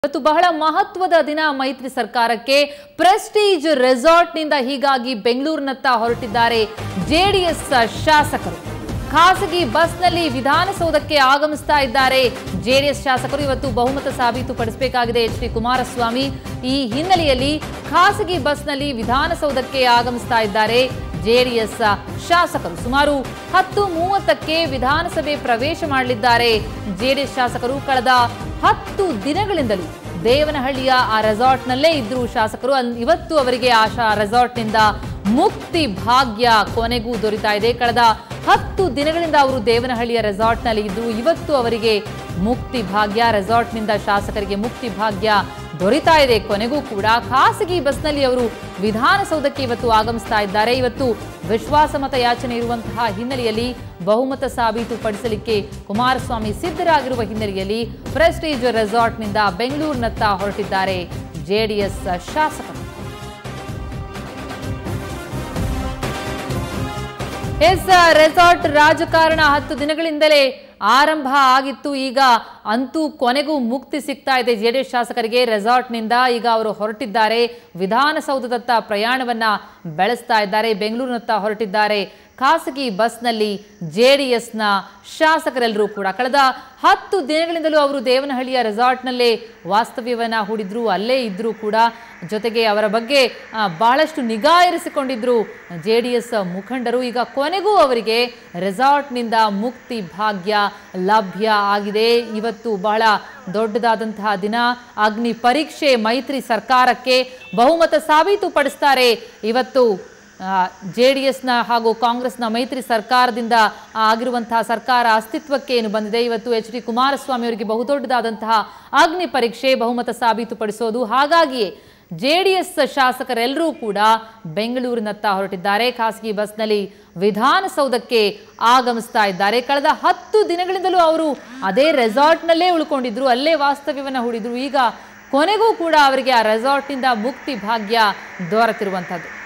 ಇವತ್ತು ಬಹಳ ಮಹತ್ವದ ದಿನ ಮೈತ್ರಿ ಸರ್ಕಾರಕ್ಕೆ ಪ್ರೆಸ್ಟೀಜ್ ರೆಸಾರ್ಟ್ನಿಂದ ಹೀಗಾಗಿ ಬೆಂಗಳೂರಿನತ್ತ ಹೊರಟಿದ್ದಾರೆ ಜೆಡಿಎಸ್ ಶಾಸಕರು ಖಾಸಗಿ ಬಸ್ನಲ್ಲಿ ವಿಧಾನಸೌಧಕ್ಕೆ ಆಗಮಿಸ್ತಾ ಇದ್ದಾರೆ ಜೆಡಿಎಸ್ ಶಾಸಕರು ಇವತ್ತು ಬಹುಮತ ಸಾಬೀತುಪಡಿಸಬೇಕಾಗಿದೆ ಎಚ್ ಡಿ ಕುಮಾರಸ್ವಾಮಿ ಈ ಹಿನ್ನೆಲೆಯಲ್ಲಿ ಖಾಸಗಿ ಬಸ್ನಲ್ಲಿ ವಿಧಾನಸೌಧಕ್ಕೆ ಆಗಮಿಸ್ತಾ ಇದ್ದಾರೆ ಜೆಡಿಎಸ್ ಶಾಸಕರು ಸುಮಾರು ಹತ್ತು ಮೂವತ್ತಕ್ಕೆ ವಿಧಾನಸಭೆ ಪ್ರವೇಶ ಮಾಡಲಿದ್ದಾರೆ ಜೆಡಿಎಸ್ ಶಾಸಕರು ಕಳೆದ ಹತ್ತು ದಿನಗಳಿಂದಲೂ ದೇವನಹಳ್ಳಿಯ ಆ ರೆಸಾರ್ಟ್ನಲ್ಲೇ ಇದ್ರು ಶಾಸಕರು ಅಲ್- ಇವತ್ತು ಅವರಿಗೆ ಆ ಶಾ- ರೆಸಾರ್ಟ್ನಿಂದ ಮುಕ್ತಿ ಭಾಗ್ಯ ಕೊನೆಗೂ ದೊರೀತಾ ಇದೆ ಕಳೆದ ಹತ್ತು ದಿನಗಳಿಂದ ಅವರು ದೇವನಹಳ್ಳಿಯ ರೆಸಾರ್ಟ್ನಲ್ಲಿ ಇದ್ದು ಇವತ್ತು ಅವರಿಗೆ ಮುಕ್ತಿ ಭಾಗ್ಯ ರೆಸಾರ್ಟ್ನಿಂದ ಶಾಸಕರಿಗೆ ಮುಕ್ತಿ ಭಾಗ್ಯ ದೊರೀತಾ ಇದೆ ಕೊನೆಗೂ ಕೂಡ ಖಾಸಗಿ ಬಸ್ನಲ್ಲಿ ಅವರು ವಿಧಾನಸೌಧಕ್ಕೆ ಇವತ್ತು ಆಗಮಿಸ್ತಾ ಇದ್ದಾರೆ ಇವತ್ತು ವಿಶ್ವಾಸಮತ ಯಾಚನೆ ಇರುವಂತಹ ಹಿನ್ನೆಲೆಯಲ್ಲಿ ಬಹುಮತ ಸಾಬೀತುಪಡಿಸಲಿಕ್ಕೆ ಕುಮಾರಸ್ವಾಮಿ ಸಿದ್ಧರಾಗಿರುವ ಹಿನ್ನೆಲೆಯಲ್ಲಿ ಪ್ರೆಸ್ಟೀಜ್ ರೆಸಾರ್ಟ್ನಿಂದ ಬೆಂಗಳೂರಿನತ್ತ ಹೊರಟಿದ್ದಾರೆ ಜೆಡಿಎಸ್ ಶಾಸಕರು ಎಸ್ ರೆಸಾರ್ಟ್ ರಾಜಕಾರಣ ಹತ್ತು ದಿನಗಳಿಂದಲೇ ಆರಂಭ ಆಗಿತ್ತು ಈಗ ಅಂತೂ ಕೊನೆಗೂ ಮುಕ್ತಿ ಸಿಗ್ತಾ ಇದೆ ಜೆಡಿಎಸ್ ಶಾಸಕರಿಗೆ ರೆಸಾರ್ಟ್ನಿಂದ ಈಗ ಅವರು ಹೊರಟಿದ್ದಾರೆ ವಿಧಾನಸೌಧದತ್ತ ಪ್ರಯಾಣವನ್ನ ಬೆಳೆಸ್ತಾ ಇದ್ದಾರೆ ಬೆಂಗಳೂರಿನತ್ತ ಹೊರಟಿದ್ದಾರೆ ಖಾಸಗಿ ಬಸ್ನಲ್ಲಿ ಜೆಡಿಎಸ್ನ ಶಾಸಕರೆಲ್ಲರೂ ಕೂಡ ಕಳೆದ ಹತ್ತು ದಿನಗಳಿಂದಲೂ ಅವರು ದೇವನಹಳ್ಳಿಯ ರೆಸಾರ್ಟ್ನಲ್ಲೇ ವಾಸ್ತವ್ಯವನ್ನ ಹೂಡಿದ್ರು ಅಲ್ಲೇ ಇದ್ರೂ ಕೂಡ ಜೊತೆಗೆ ಅವರ ಬಗ್ಗೆ ಆ, ಬಹಳಷ್ಟು ನಿಗಾ ಇರಿಸಿಕೊಂಡಿದ್ರು ಜೆ ಡಿ ಎಸ್ ಮುಖಂಡರು ಈಗ ಕೊನೆಗೂ ಅವರಿಗೆ ರೆಸಾರ್ಟ್ನಿಂದ ಮುಕ್ತಿ ಭಾಗ್ಯ ಲಭ್ಯ ಆಗಿದೆ ಇವತ್ತು ಬಹಳ ದೊಡ್ಡದಾದಂತಹ ದಿನ ಅಗ್ನಿ ಪರೀಕ್ಷೆ ಮೈತ್ರಿ ಸರ್ಕಾರಕ್ಕೆ ಬಹುಮತ ಸಾಬೀತುಪಡಿಸ್ತಾರೆ ಇವತ್ತು ಜೆ ಡಿ ಎಸ್ನ ಹಾಗೂ ಕಾಂಗ್ರೆಸ್ನ ಮೈತ್ರಿ ಸರ್ಕಾರದಿಂದ ಆಗಿರುವಂತಹ ಸರ್ಕಾರ ಅಸ್ತಿತ್ವಕ್ಕೆ ಏನು ಬಂದಿದೆ ಇವತ್ತು ಎಚ್ ಡಿ ಕುಮಾರಸ್ವಾಮಿ ಅವರಿಗೆ ಬಹುದೊಡ್ಡದಾದಂತಹ ಅಗ್ನಿ ಪರೀಕ್ಷೆ ಬಹುಮತ ಸಾಬೀತುಪಡಿಸೋದು ಹಾಗಾಗಿಯೇ ಜೆ ಡಿ ಎಸ್ ಶಾಸಕರೆಲ್ಲರೂ ಕೂಡ ಬೆಂಗಳೂರಿನತ್ತ ಹೊರಟಿದ್ದಾರೆ ಖಾಸಗಿ ಬಸ್ನಲ್ಲಿ ವಿಧಾನಸೌಧಕ್ಕೆ ಆಗಮಿಸ್ತಾ ಇದ್ದಾರೆ ಕಳೆದ ಹತ್ತು ದಿನಗಳಿಂದಲೂ ಅವರು ಅದೇ ರೆಸಾರ್ಟ್ನಲ್ಲೇ ಉಳ್ಕೊಂಡಿದ್ರು ಅಲ್ಲೇ ವಾಸ್ತವ್ಯವನ್ನು ಹೂಡಿದ್ರು ಈಗ ಕೊನೆಗೂ ಕೂಡ ಅವರಿಗೆ ಆ ರೆಸಾರ್ಟ್ನಿಂದ ಮುಕ್ತಿ ಭಾಗ್ಯ ದೊರೆತಿರುವಂಥದ್ದು